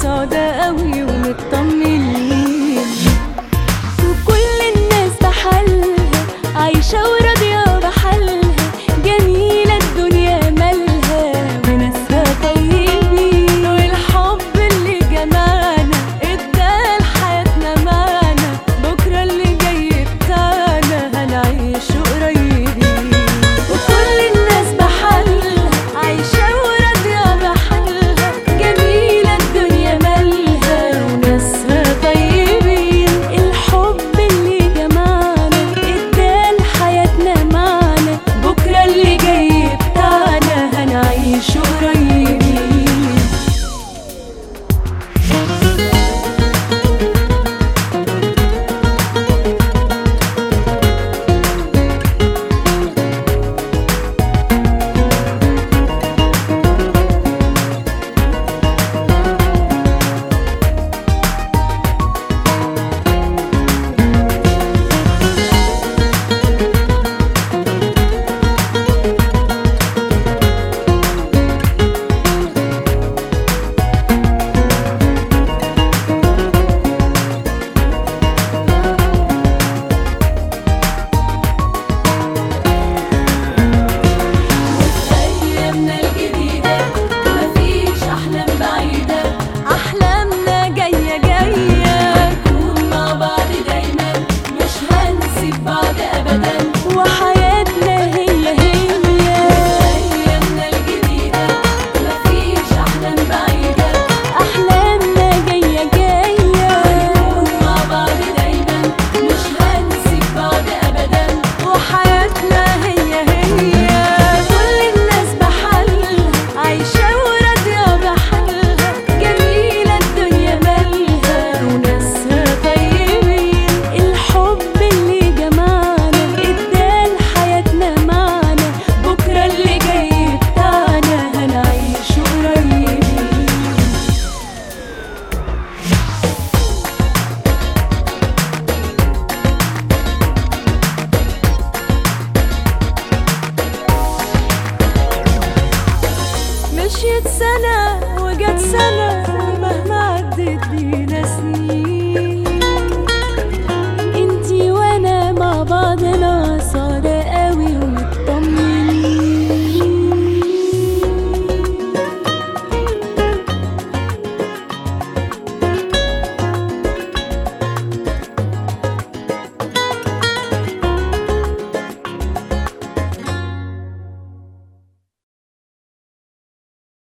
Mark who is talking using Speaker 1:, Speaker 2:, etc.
Speaker 1: سعداء قوي ومطمنين وكل الناس بحالها عايشة وراضية بحالها جميلة الدنيا مالها وناسها طيبين والحب اللي جمعنا ادى لحياتنا معنى بكرة اللي جاي بتاعنا هنعيشه قريبين وكل الناس بحالها عايشة وراضية بحالها جميلة الدنيا مالها وناسها طيبين الحب اللي جمعنا ادى لحياتنا معنى بكرة اللي جاي بتاعنا هنعيشه قريبين أيامنا الجديدة مفيش أحلام بعيدة أحلامنا جاية جاية نكون مع بعض دايما مش هنسيب بعض أبدا وحياتنا هي هي أيامنا الجديدة مفيش أحلام بعيدة أحلامنا جاية جاية نكون مع بعض دايما مش هنسيب بعض أبدا وحياتنا هي هي كل الناس بحالها عايشة وراضية بحالها جميلة الدنيا مالها وناسها طيبين الحب اللي جمعنا ادى لحياتنا معنى بكرة اللي جاي بتاعنا هنعيشه قريبين مشيت سنة وجت سنة